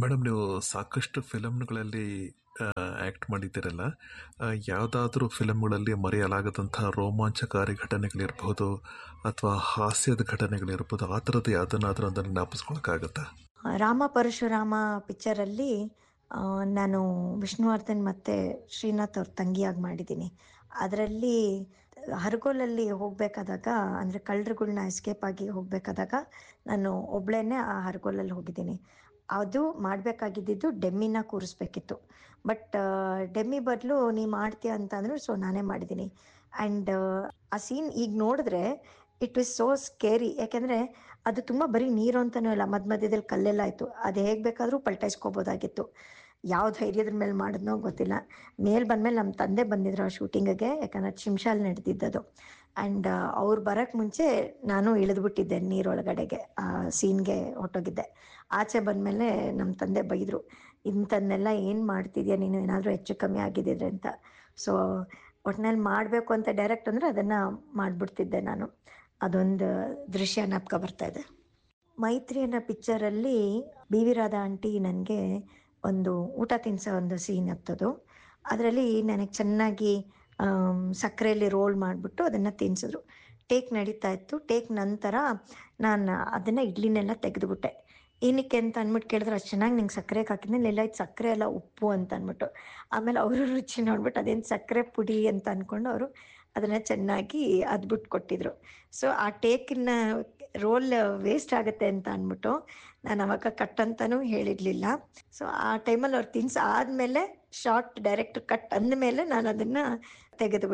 madam ನೀವು ಸಾಕಷ್ಟು ಫಿಲಮ್ಗಳಲ್ಲಿ act ಮಾಡಿದ್ದೀರಲ್ಲ ಯಾವುದಾದ್ರೂ ಫಿಲಮ್ಗಳಲ್ಲಿ ಮರೆಯಲಾಗದಂತಹ ರೋಮಾಂಚಕಾರಿ ಘಟನೆಗಳಿರ್ಬೋದು ಅಥವಾ ಹಾಸ್ಯದ ಘಟನೆಗಳಿರ್ಬೋದು ಆ ಥರದ್ದು ಯಾವುದನ್ನಾದ್ರೂ ಅದನ್ನು ಜ್ಞಾಪಿಸ್ಕೊಳಕ್ಕಾಗತ್ತಾ ರಾಮ ಪರಶುರಾಮ ಪಿಕ್ಚರಲ್ಲಿ ನಾನು ವಿಷ್ಣುವರ್ಧನ್ ಮತ್ತು ಶ್ರೀನಾಥ್ ಅವ್ರ ತಂಗಿಯಾಗಿ ಮಾಡಿದ್ದೀನಿ ಅದರಲ್ಲಿ ಹರಗೋಲಲ್ಲಿ ಹೋಗಬೇಕಾದಾಗ ಅಂದರೆ ಕಳ್ಳರುಗಳ್ನ ಎಸ್ಕೇಪ್ ಆಗಿ ಹೋಗಬೇಕಾದಾಗ ನಾನು ಒಬ್ಳೇನೆ ಆ ಹರಗೋಲಲ್ಲಿ ಹೋಗಿದ್ದೀನಿ ಅದು ಮಾಡಬೇಕಾಗಿದ್ದು ಡೆಮ್ಮಿನ ಕೂರಿಸ್ಬೇಕಿತ್ತು ಬಟ್ ಡೆಮ್ಮಿ ಬದಲು ನೀ ಮಾಡ್ತೀಯ ಅಂತ ಅಂದರು ಸೊ ನಾನೇ ಮಾಡಿದ್ದೀನಿ ಆ್ಯಂಡ್ ಆ ಸೀನ್ ಈಗ ನೋಡಿದ್ರೆ ಇಟ್ ಇಸ್ ಸೋ ಸ್ಕೇರಿ ಯಾಕೆಂದರೆ ಅದು ತುಂಬ ಬರೀ ನೀರು ಅಂತನೂ ಇಲ್ಲ ಮಧ್ಯ ಮಧ್ಯದಲ್ಲಿ ಕಲ್ಲೆಲ್ಲ ಆಯಿತು ಅದು ಹೇಗೆ ಬೇಕಾದರೂ ಪಲ್ಟಾಯಿಸ್ಕೋಬೋದಾಗಿತ್ತು ಯಾವ ಧೈರ್ಯದ ಮೇಲೆ ಮಾಡಿದ್ನೋ ಗೊತ್ತಿಲ್ಲ ಮೇಲೆ ಬಂದಮೇಲೆ ನಮ್ಮ ತಂದೆ ಬಂದಿದ್ರು ಆ ಶೂಟಿಂಗಿಗೆ ಯಾಕಂದ್ರೆ ಶಿಮ್ಶಾಲ್ ನಡೆದಿದ್ದದು ಆ್ಯಂಡ್ ಅವ್ರು ಬರೋಕ್ಕೆ ಮುಂಚೆ ನಾನು ಇಳಿದ್ಬಿಟ್ಟಿದ್ದೆ ನೀರೊಳಗಡೆಗೆ ಆ ಸೀನ್ಗೆ ಹೊಟ್ಟೋಗಿದ್ದೆ ಆಚೆ ಬಂದಮೇಲೆ ನಮ್ಮ ತಂದೆ ಬೈದರು ಇಂಥನ್ನೆಲ್ಲ ಏನು ಮಾಡ್ತಿದ್ಯಾ ನೀನು ಏನಾದರೂ ಹೆಚ್ಚು ಕಮ್ಮಿ ಆಗಿದ್ದಿದ್ರೆ ಅಂತ ಸೊ ಒಟ್ನಲ್ಲಿ ಮಾಡಬೇಕು ಅಂತ ಡೈರೆಕ್ಟ್ ಅಂದರೆ ಅದನ್ನು ಮಾಡಿಬಿಡ್ತಿದ್ದೆ ನಾನು ಅದೊಂದು ದೃಶ್ಯ ಜ್ಞಾಪಕ ಬರ್ತಾ ಇದೆ ಮೈತ್ರಿ ಅನ್ನೋ ಪಿಕ್ಚರಲ್ಲಿ ಬಿ ವಿ ರಾಧಾ ಆಂಟಿ ನನಗೆ ಒಂದು ಊಟ ತಿನ್ಸೋ ಒಂದು ಸೀನ್ ಹತ್ತದು ಅದರಲ್ಲಿ ನನಗೆ ಚೆನ್ನಾಗಿ ಸಕ್ಕರೆಯಲ್ಲಿ ರೋಲ್ ಮಾಡಿಬಿಟ್ಟು ಅದನ್ನು ತಿನ್ಸಿದ್ರು ಟೇಕ್ ನಡೀತಾ ಇತ್ತು ಟೇಕ್ ನಂತರ ನಾನು ಅದನ್ನು ಇಡ್ಲಿನೆಲ್ಲ ತೆಗೆದುಬಿಟ್ಟೆ ಏನಕ್ಕೆ ಅಂತ ಅಂದ್ಬಿಟ್ಟು ಕೇಳಿದ್ರೆ ಅಷ್ಟು ಚೆನ್ನಾಗಿ ನಿಂಗೆ ಸಕ್ಕರೆಗೆ ಹಾಕಿದ್ಮೇಲೆ ಎಲ್ಲ ಇದು ಸಕ್ಕರೆ ಎಲ್ಲ ಉಪ್ಪು ಅಂತ ಅಂದ್ಬಿಟ್ಟು ಆಮೇಲೆ ಅವರು ರುಚಿ ನೋಡ್ಬಿಟ್ಟು ಅದೇನು ಸಕ್ಕರೆ ಪುಡಿ ಅಂತ ಅಂದ್ಕೊಂಡು ಅವರು ಅದನ್ನು ಚೆನ್ನಾಗಿ ಅದ್ಬಿಟ್ಟು ಕೊಟ್ಟಿದ್ರು ಸೊ ಆ ಟೇಕಿನ ರೋಲ್ ವೇಸ್ಟ್ ಆಗುತ್ತೆ ಅಂತ ಅಂದ್ಬಿಟ್ಟು ನಾನು ಅವಾಗ ಕಟ್ ಅಂತಲೂ ಹೇಳಿರಲಿಲ್ಲ ಸೊ ಆ ಟೈಮಲ್ಲಿ ಅವ್ರು ತಿನ್ಸಿ ಆದಮೇಲೆ ಶಾರ್ಟ್ ಡೈರೆಕ್ಟ್ ಕಟ್ ಅಂದಮೇಲೆ ನಾನು ಅದನ್ನು ತೆಗೆದು